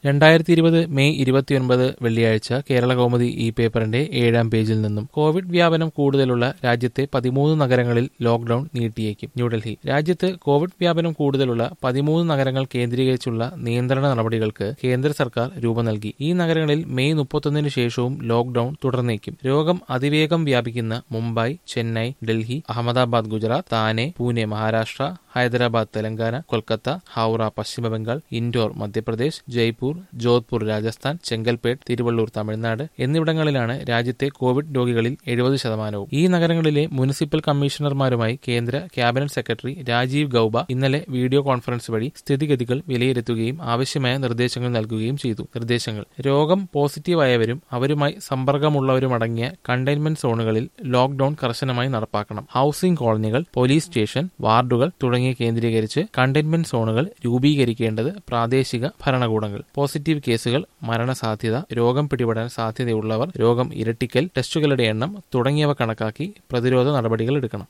രണ്ടായിരത്തി ഇരുപത് മെയ് ഇരുപത്തിയൊൻപത് വെള്ളിയാഴ്ച കേരള കൗമുദി ഈ പേപ്പറിന്റെ ഏഴാം പേജിൽ നിന്നും കോവിഡ് വ്യാപനം കൂടുതലുള്ള രാജ്യത്തെ പതിമൂന്ന് നഗരങ്ങളിൽ ലോക്ഡൌൺ നീട്ടിയേക്കും ന്യൂഡൽഹി രാജ്യത്ത് കോവിഡ് വ്യാപനം കൂടുതലുള്ള പതിമൂന്ന് നഗരങ്ങൾ കേന്ദ്രീകരിച്ചുള്ള നിയന്ത്രണ നടപടികൾക്ക് കേന്ദ്ര സർക്കാർ രൂപം നൽകി ഈ നഗരങ്ങളിൽ മെയ് മുപ്പത്തൊന്നിന് ശേഷവും ലോക്ഡൌൺ തുടർന്നേക്കും രോഗം അതിവേഗം വ്യാപിക്കുന്ന മുംബൈ ചെന്നൈ ഡൽഹി അഹമ്മദാബാദ് ഗുജറാത്ത് താനെ പൂനെ മഹാരാഷ്ട്ര ഹൈദരാബാദ് തെലങ്കാന കൊൽക്കത്ത ഹൌറ പശ്ചിമ ബംഗാൾ ഇൻഡോർ മധ്യപ്രദേശ് ജയ്പൂർ ജോധ്പൂർ രാജസ്ഥാൻ ചെങ്കൽപേട്ട് തിരുവള്ളൂർ തമിഴ്നാട് എന്നിവിടങ്ങളിലാണ് രാജ്യത്തെ കോവിഡ് രോഗികളിൽ എഴുപത് ശതമാനവും ഈ നഗരങ്ങളിലെ മുനിസിപ്പൽ കമ്മീഷണർമാരുമായി കേന്ദ്ര ക്യാബിനറ്റ് സെക്രട്ടറി രാജീവ് ഗൌബ ഇന്നലെ വീഡിയോ കോൺഫറൻസ് വഴി സ്ഥിതിഗതികൾ വിലയിരുത്തുകയും ആവശ്യമായ നിർദ്ദേശങ്ങൾ നൽകുകയും ചെയ്തു നിർദ്ദേശങ്ങൾ രോഗം പോസിറ്റീവായവരും അവരുമായി സമ്പർക്കമുള്ളവരുമടങ്ങിയ കണ്ടെയ്ൻമെന്റ് സോണുകളിൽ ലോക്ഡൌൺ കർശനമായി നടപ്പാക്കണം ഹൌസിംഗ് കോളനികൾ പോലീസ് സ്റ്റേഷൻ വാർഡുകൾ തുടങ്ങിയ കേന്ദ്രീകരിച്ച് കണ്ടെയ്ൻമെന്റ് സോണുകൾ രൂപീകരിക്കേണ്ടത് പ്രാദേശിക ഭരണകൂടങ്ങൾ പോസിറ്റീവ് കേസുകൾ മരണസാധ്യത രോഗം പിടിപെടാൻ സാധ്യതയുള്ളവർ രോഗം ഇരട്ടിക്കൽ ടെസ്റ്റുകളുടെ എണ്ണം തുടങ്ങിയവ കണക്കാക്കി പ്രതിരോധ നടപടികൾ എടുക്കണം